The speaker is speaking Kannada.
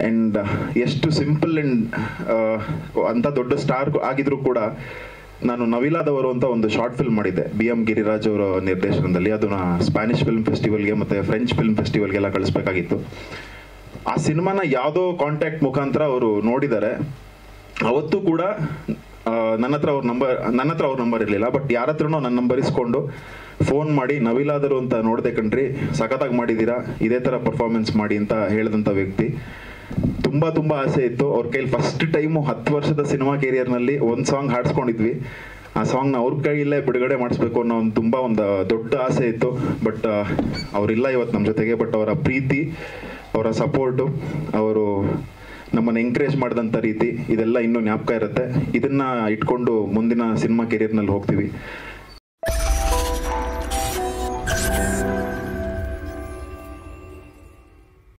ಆ್ಯಂಡ್ ಎಷ್ಟು ಸಿಂಪಲ್ ಆ್ಯಂಡ್ ಅಂಥ ದೊಡ್ಡ ಸ್ಟಾರ್ ಆಗಿದ್ರು ಕೂಡ ನಾನು ನವಿಲಾದವರು ಅಂತ ಒಂದು ಶಾರ್ಟ್ ಫಿಲ್ಮ್ ಮಾಡಿದ್ದೆ ಬಿ ಎಂ ಗಿರಿರಾಜ್ ಅವರ ನಿರ್ದೇಶನದಲ್ಲಿ ಅದನ್ನ ಸ್ಪ್ಯಾನಿಷ್ ಫಿಲ್ಮ್ ಫೆಸ್ಟಿವಲ್ಗೆ ಮತ್ತು ಫ್ರೆಂಚ್ ಫಿಲ್ಮ್ ಫೆಸ್ಟಿವಲ್ಗೆಲ್ಲ ಕಳಿಸ್ಬೇಕಾಗಿತ್ತು ಆ ಸಿನಿಮಾನ ಯಾವುದೋ ಕಾಂಟ್ಯಾಕ್ಟ್ ಮುಖಾಂತರ ಅವರು ನೋಡಿದ್ದಾರೆ ಅವತ್ತು ಕೂಡ ಆ, ನನ್ನ ಹತ್ರ ಅವ್ರ ನಂಬರ್ ನನ್ನ ಹತ್ರ ಅವ್ರ ನಂಬರ್ ಇರಲಿಲ್ಲ ಬಟ್ ಯಾರ ಹತ್ರನೂ ನನ್ನ ನಂಬರ್ ಇಸ್ಕೊಂಡು ಫೋನ್ ಮಾಡಿ ನವಿಲಾದರು ಅಂತ ನೋಡಿದೆ ಕಣ್ರಿ ಸಖತ್ತಾಗಿ ಮಾಡಿದ್ದೀರಾ ಇದೇ ಥರ ಪರ್ಫಾರ್ಮೆನ್ಸ್ ಮಾಡಿ ಅಂತ ಹೇಳಿದಂಥ ವ್ಯಕ್ತಿ ತುಂಬ ತುಂಬ ಆಸೆ ಇತ್ತು ಅವ್ರ ಕೈಲಿ ಫಸ್ಟ್ ಟೈಮು ಹತ್ತು ವರ್ಷದ ಸಿನಿಮಾ ಕೆರಿಯರ್ನಲ್ಲಿ ಒಂದು ಸಾಂಗ್ ಹಾಡ್ಸ್ಕೊಂಡಿದ್ವಿ ಆ ಸಾಂಗ್ನ ಅವ್ರ ಕೈಯಲ್ಲೇ ಬಿಡುಗಡೆ ಮಾಡಿಸ್ಬೇಕು ಅನ್ನೋ ಒಂದು ತುಂಬ ಒಂದು ದೊಡ್ಡ ಆಸೆ ಇತ್ತು ಬಟ್ ಅವರಿಲ್ಲ ಇವತ್ತು ನಮ್ಮ ಜೊತೆಗೆ ಬಟ್ ಅವರ ಪ್ರೀತಿ ಅವರ ಸಪೋರ್ಟು ಅವರು ನಮ್ಮನ್ನು ಎಂಕರೇಜ್ ಮಾಡಿದಂಥ ರೀತಿ ಇದೆಲ್ಲ ಇನ್ನೂ ಜ್ಞಾಪಕ ಇರುತ್ತೆ ಇದನ್ನ ಇಟ್ಕೊಂಡು ಮುಂದಿನ ಸಿನಿಮಾ ಕೆರಿಯರ್ನಲ್ಲಿ ಹೋಗ್ತೀವಿ